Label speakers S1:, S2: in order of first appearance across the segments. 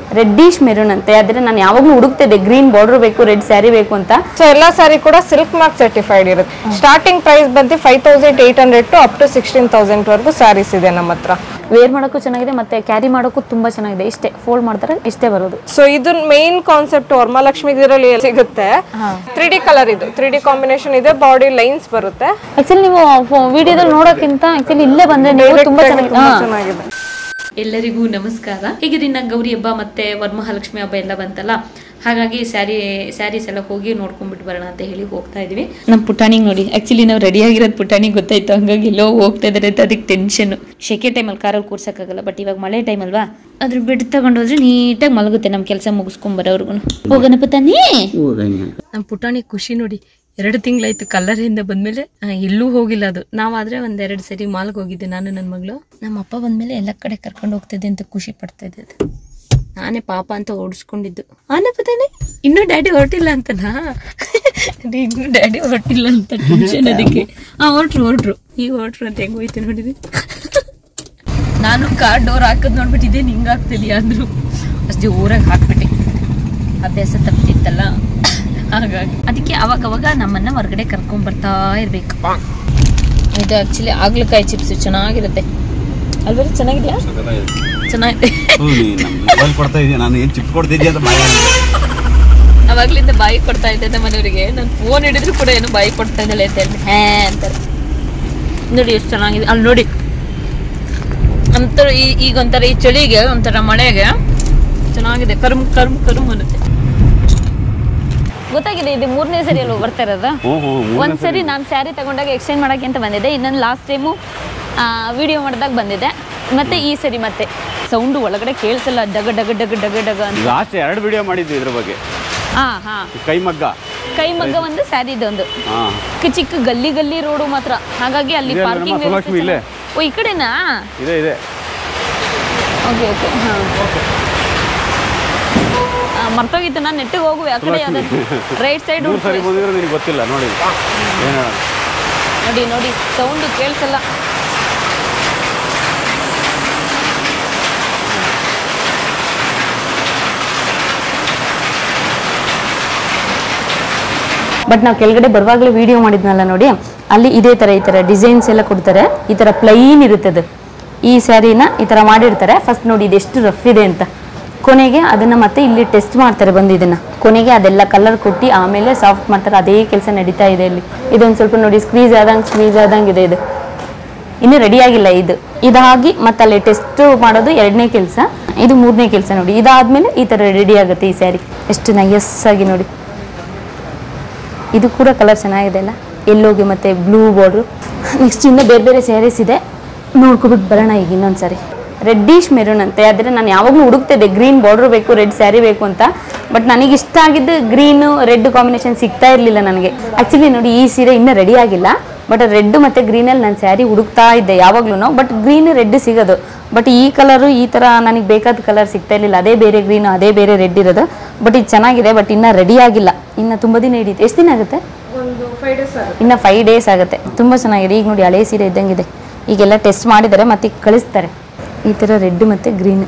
S1: Reddish maroon ಅಂತೆ ಆದ್ರೆ ನಾನು ಯಾವಾಗ್ಲೂ ಹುಡುಕ್ತಿದ್ದೆ ಗ್ರೀನ್ ಬಾರ್ಡರ್ ಬೇಕು ರೆಡ್ ಸ್ಯಾರಿ ಬೇಕು ಅಂತ
S2: ಸೊ ಎಲ್ಲಾ ಸಾರಿ ಕೂಡ ಸಿಲ್ಕ್ ಮಾರ್ಕ್ ಸರ್ಟಿಫೈಡ್ ಇರುತ್ತೆ ಸ್ಟಾರ್ಟಿಂಗ್ ಪ್ರೈಸ್ ಬಂದು five thousand eight hundred to up to sixteen thousand ವರೆಗೂ ಸ್ಯಾರೀಸ್ ಇದೆ ನಮ್ಮ ಹತ್ರ
S1: ವೇರ್ ಮಾಡೋಕ್ಕೂ ಚೆನ್ನಾಗಿದೆ ಮತ್ತೆ ಕ್ಯಾರಿ ಮಾಡೋಕ್ಕೂ ತುಂಬಾ ಚೆನ್ನಾಗಿದೆ ಇಷ್ಟೇ ಫೋಲ್ಡ್ ಮಾಡ್ತಾರೆ ಇಷ್ಟೇ ಬರೋದು
S2: ಸೊ ಇದು ಮೇನ್ ಕಾನ್ಸೆಪ್ಟ್ ವರಮಹಾಲಕ್ಷ್ಮಿ ಇದರಲ್ಲಿ ಸಿಗುತ್ತೆ ತ್ರೀ ಡಿ ಕಲರ್ ಇದು ತ್ರೀ ಡಿ ಕಾಂಬಿನೇಷನ್ ಇದೆ ಬಾಡಿ ಲೈನ್ಸ್ ಬರುತ್ತೆ
S1: ಆಕ್ಚುಲಿ ನೀವು ವಿಡಿಯೋದಲ್ಲಿ ನೋಡೋಕ್ಕಿಂತ ಆಕ್ಚುಲಿ ಇಲ್ಲೇ ಬಂದ್ರೆ ನೀವು ತುಂಬಾ ಚೆನ್ನಾಗಿದೆ
S2: ತುಂಬಾ
S1: ಹಾ.
S2: ಚೆನ್ನಾಗಿದೆ
S3: ಎಲ್ಲರಿಗೂ ನಮಸ್ಕಾರ ಹೇಗಿದ್ದೀನ ಗೌರಿ ಹಬ್ಬ ಮತ್ತೆ ವರಮಹಾಲಕ್ಷ್ಮಿ ಹಬ್ಬ ಎಲ್ಲ ಬಂತಲ್ಲ ಹಾಗಾಗಿ ಸ್ಯಾರಿ ಸ್ಯಾರೀಸ್ ಎಲ್ಲ ಹೋಗಿ ನೋಡ್ಕೊಂಡ್ಬಿಟ್ಟು ಬರೋಣ ಅಂತ ಹೇಳಿ ಹೋಗ್ತಾ ಇದೀವಿ ನಮ್ಮ ಪುಟಾಣಿಗೆ ನೋಡಿ ಆಕ್ಚುಲಿ ನಾವು ರೆಡಿ ಆಗಿರೋದು ಪುಟಾಣಿಗೆ ಗೊತ್ತಾಯ್ತು ಹಂಗಾಗಿ ಎಲ್ಲೋ ಹೋಗ್ತಾ ಇದಾರೆ ಅಂತ ಅದಕ್ಕೆ ಟೆನ್ಷನ್ ಶೆಕೆ ಟೈಮಲ್ಲಿ ಕಾರಲ್ಲಿ ಕೂರ್ಸಕ್ಕಾಗಲ್ಲ ಬಟ್ ಇವಾಗ ಮಳೆ ಟೈಮ್ ಅಲ್ವಾ ಅದ್ರ ಬೆಡ್ ತಗೊಂಡೋದ್ರೆ ನೀಟಾಗಿ ಮಲಗುತ್ತೆ ನಮ್ಮ ಕೆಲಸ ಮುಗಿಸ್ಕೊಂಡ್ ಬರೋರ್ಗು ಹೋಗೋಣ ಪುಟಾಣಿ ನಮ್ಮ ಪುಟಾಣಿ ಖುಷಿ ನೋಡಿ ಎರಡು ತಿಂಗಳಾಯ್ತು ಕಲ್ಲರಿಂದ ಬಂದ್ಮೇಲೆ ಆ, ಎಲ್ಲೂ ಹೋಗಿಲ್ಲ ಅದು ನಾವಾದ್ರೆ ಒಂದೆರಡು ಸರಿ ಮಾಲ್ಗೆ ಹೋಗಿದ್ದೆ ನಾನು ನನ್ನ ಮಗಳು ನಮ್ಮ ಅಪ್ಪ ಬಂದ್ಮೇಲೆ ಎಲ್ಲ ಕಡೆ ಕರ್ಕೊಂಡು ಹೋಗ್ತಿದ್ದೆ ಅಂತ ಖುಷಿ ಪಡ್ತಾ ಇದ್ದೆ ಅದು. ನಾನೇ ಪಾಪ ಅಂತ ಓಡಿಸ್ಕೊಂಡಿದ್ದು ಆನೆ ಪತಾನೆ ಇನ್ನೂ ಡ್ಯಾಡಿ ಹೊರಟಿಲ್ಲ ಅಂತನಾ ಅದೇ ಇನ್ನೂ ಡ್ಯಾಡಿ ಹೊರಟಿಲ್ಲ ಅಂತ ಟೆನ್ಷನ್ ಅದಕ್ಕೆ ಹಾ ಹೊರಟ್ರು ಹೊರಟ್ರು ಈಗ ಹೊರಟ್ರು ಅಂತ ಹೆಂಗ್ ಹೋಯ್ತು ನೋಡಿದ್ವಿ ನಾನು ಕಾರ್ ಡೋರ್ ಹಾಕದ್ ನೋಡ್ಬಿಟ್ಟು ಇದೇನು ಹಿಂಗ್ ಆಗ್ತಿದ್ಯಾ ಅಂದ್ರು ಅಷ್ಟು ಜೋರಾಗಿ ಹಾಕ್ಬಿಟ್ಟೆ ಅಭ್ಯಾಸ ತಪ್ಪಿತ್ತಲ್ಲ ಹಾಗಾಗಿ ಅದಕ್ಕೆ ಅವಾಗ ಅವಾಗ ನಮ್ಮನ್ನ ಹೊರಗಡೆ ಕರ್ಕೊಂಡ್ ಬರ್ತಾ ಇರ್ಬೇಕು ಇದು ಆಕ್ಚುಲಿ ಆಗ್ಲಕಾಯಿ ಚಿಪ್ಸ್ ಚೆನ್ನಾಗಿರುತ್ತೆ ಅಲ್ವರಿ ಚೆನ್ನಾಗಿದ್ಯಾ ಚೆನ್ನಾಗಿದೆ
S4: ಮೊಬೈಲ್ ಕೊಡ್ತಾ ಇದೀಯ ನಾನು ಏನ್ ಚಿಪ್ ಕೊಡ್ತಿದ್ಯಾ ಅಂತ ಭಯ
S3: ಅವಾಗ್ಲಿಂದ ಬಾಯಿ ಕೊಡ್ತಾ ಇದ್ದೆ ನಮ್ಮ ಮನೆಯವರಿಗೆ ನಾನು ಫೋನ್ ಹಿಡಿದ್ರು ಕೂಡ ಏನು ಬಾಯಿ ಕೊಡ್ತಾ ಇದ್ದಲ್ಲ ಅಂತ ಹೇಳಿ ಹ್ಯಾ ಅಂತಾರೆ ನೋಡಿ ಎಷ್ಟು ಚೆನ್ನಾಗಿದೆ ಅಲ್ಲಿ ನೋಡಿ ಒಂಥರ ಈ- ಈಗ ಒಂಥರ ಈ ಚಳಿಗೆ ಒಂಥರ ಮಳೆಗೆ ಚೆನ್ನಾಗಿದೆ ಕರ್ಮ್ ಕರ್ಮ್ ಕರ್ಮ್ ಅನ್ನುತ್ತೆ ಗೊತ್ತಾಗಿದೆ ಇದು ಮೂರನೇ ಸರಿ ಅಲ್ವ ಬರ್ತಾ ಇರೋದು
S4: ಹ್ಞೂ ಹ್ಞೂ
S3: ಒಂದ್ಸರಿ ನಾನು ಸ್ಯಾರಿ ತಗೊಂಡಾಗ ಎಕ್ಸ್ಚೇಂಜ್ ಮಾಡಕ್ಕೆ ಅಂತ ಬಂದಿದ್ದೆ ಇನ್ನೊಂದು ಲಾಸ್ಟ್ ಟೈಮು ವಿಡಿಯೋ ಮಾಡಿದಾಗ ಬಂದಿದ್ದೆ ಮತ್ತೆ ಈ ಸರಿ ಮತ್ತೆ ಸೌಂಡು ಒಳಗಡೆ ಕೇಳಿಸಲ್ಲ ಡಗ ಡಗ ಡಗ ಡಗ ಡಗ ಅಂತ
S4: ಲಾಸ್ಟ್ ಎರಡು ವಿಡಿಯೋ ಮಾಡಿದ್ವಿ ಇದ್ರ ಬಗ್ಗೆ
S3: ಹಾ ಹಾ
S4: ಕೈ ಮಗ್ಗ
S3: ಕೈ ಮಗ್ಗ ಒಂದು ಸ್ಯಾರಿ ಇದೊಂದು
S4: ಹಾ
S3: ಚಿಕ್ಕ ಚಿಕ್ಕ ಗಲ್ಲಿ ಗಲ್ಲಿ ರೋಡು ಮಾತ್ರ ಹಾಗಾಗಿ ಅಲ್ಲಿ
S4: ಇದೆ ಅಲ್ವಾ
S3: ಪಾರ್ಕಿಂಗ್
S4: ನಮ್ಮ ಸುಲಕ್ಷ್ಮಿ ಇಲ್ಲೇ?
S3: ಓ ಈ ಕಡೆನಾ
S4: ಇದೆ ಇದೆ
S3: ಓಕೆ ಓಕೆ ಹಾಂ ಮರ್ತೋಗಿತ್ತು ನಾನು ನೆಟ್ಟಿಗೆ ಹೋಗುವೆ ಆ ಕಡೆ ಯಾವ್ದಾದ್ರು ರೈಟ್ ಸೈಡ್
S4: ಮೂರು ಸರಿ ಬಂದಿದ್ರೆ ನಿನಗೆ ಗೊತ್ತಿಲ್ಲ ನೋಡಿ ಏನು ಹೇಳೋಣ
S3: ನೋಡಿ ನೋಡಿ ಸೌಂಡು ಕೇಳಿಸಲ್ಲ
S1: ಬಟ್ ನಾವು ಕೆಳಗಡೆ ಬರುವಾಗಲೇ ವಿಡಿಯೋ ಮಾಡಿದ್ನಲ್ಲ ನೋಡಿ ಅಲ್ಲಿ ಇದೇ ತರ ಈ ತರ ಡಿಸೈನ್ಸ್ ಎಲ್ಲ ಕೊಡ್ತಾರೆ ಈ ತರ ಪ್ಲೈನ್ ಇರುತ್ತೆ ಅದು ಈ ಸ್ಯಾರಿನ ಈ ತರ ಮಾಡಿರ್ತಾರೆ ಫಸ್ಟ್ ನೋಡಿ ಇದು ಎಷ್ಟು ರಫ್ ಇದೆ ಅಂತ ಕೊನೆಗೆ ಅದನ್ನ ಮತ್ತೆ ಇಲ್ಲಿ ಟೆಸ್ಟ್ ಮಾಡ್ತಾರೆ ಬಂದು ಇದನ್ನ ಕೊನೆಗೆ ಅದೆಲ್ಲ ಕಲರ್ ಕೊಟ್ಟು ಆಮೇಲೆ ಸಾಫ್ಟ್ ಮಾಡ್ತಾರೆ ಅದೇ ಕೆಲಸ ನಡೀತಾ ಇದೆ ಇಲ್ಲಿ ಇದೊಂದು ಸ್ವಲ್ಪ ನೋಡಿ ಸ್ಕ್ವೀಸ್ ಆದಂಗೆ ಸ್ಕ್ವೀಸ್ ಆದಂಗೆ ಇದೆ ಇದು ಇನ್ನು ರೆಡಿ ಆಗಿಲ್ಲ ಇದು ಇದಾಗಿ ಮತ್ತೆ ಅಲ್ಲಿ ಟೆಸ್ಟ್ ಮಾಡೋದು ಎರಡನೇ ಕೆಲಸ ಇದು ಮೂರನೇ ಕೆಲಸ ನೋಡಿ ಇದಾದ್ಮೇಲೆ ಈ ತರ ರೆಡಿ ಆಗುತ್ತೆ ಈ ಸ್ಯಾರಿ ಎಷ್ಟು ನೈಸ್ ಆಗಿ ನೋಡಿ ಇದು ಕೂಡ ಕಲರ್ ಚೆನ್ನಾಗಿದೆ ಅಲ್ಲ ಎಲ್ಲೋಗೆ ಮತ್ತೆ ಬ್ಲೂ ಬಾರ್ಡ್ರು ನೆಕ್ಸ್ಟ್ ಇನ್ನೂ ಬೇರೆ ಬೇರೆ ಸ್ಯಾರೀಸ್ ಇದೆ ನೋಡ್ಕೊಬಿಟ್ಟು ಬರೋಣ ಈಗ ಇನ್ನೊಂದು ಸಾರಿ ರೆಡ್ಡಿಶ್ ಮೆರೂನ್ ಅಂತೆ ಆದರೆ ನಾನು ಯಾವಾಗಲೂ ಹುಡುಕ್ತಿದ್ದೆ ಗ್ರೀನ್ ಬಾರ್ಡರ್ ಬೇಕು ರೆಡ್ ಸ್ಯಾರಿ ಬೇಕು ಅಂತ ಬಟ್ ನನಗೆ ಇಷ್ಟ ಆಗಿದ್ದು ಗ್ರೀನು ರೆಡ್ ಕಾಂಬಿನೇಷನ್ ಸಿಗ್ತಾ ಇರಲಿಲ್ಲ ನನಗೆ ಆ್ಯಕ್ಚುಲಿ ನೋಡಿ ಈ ಸೀರೆ ಇನ್ನೂ ರೆಡಿ ಆಗಿಲ್ಲ ಬಟ್ ರೆಡ್ ಮತ್ತು ಗ್ರೀನಲ್ಲಿ ನಾನು ಸ್ಯಾರಿ ಹುಡುಕ್ತಾ ಇದ್ದೆ ಯಾವಾಗ್ಲೂ ಬಟ್ ಗ್ರೀನ್ ರೆಡ್ ಸಿಗೋದು ಬಟ್ ಈ ಕಲರು ಈ ಥರ ನನಗೆ ಬೇಕಾದ ಕಲರ್ ಸಿಗ್ತಾ ಇರಲಿಲ್ಲ ಅದೇ ಬೇರೆ ಗ್ರೀನು ಅದೇ ಬೇರೆ ರೆಡ್ ಇರೋದು ಬಟ್ ಇದು ಚೆನ್ನಾಗಿದೆ ಬಟ್ ಇನ್ನೂ ರೆಡಿ ಆಗಿಲ್ಲ ಇನ್ನು ತುಂಬ ದಿನ ಹಿಡಿಯುತ್ತೆ ಎಷ್ಟು ದಿನ ಆಗುತ್ತೆ
S2: ಒಂದು ಫೈವ್ ಡೇಸ್ ಆಗುತ್ತೆ
S1: ಇನ್ನು ಫೈವ್ ಡೇಸ್ ಆಗುತ್ತೆ ತುಂಬ ಚೆನ್ನಾಗಿದೆ ಈಗ ನೋಡಿ ಹಳೆ ಸೀರೆ ಇದ್ದಂಗಿದೆ ಈಗೆಲ್ಲ ಟೆಸ್ಟ್ ಮಾಡಿದ್ದಾರೆ ಮತ್ತೆ ಈಗ ಕಳಿಸ್ತಾರೆ ಈ ಥರ ರೆಡ್ ಮತ್ತು green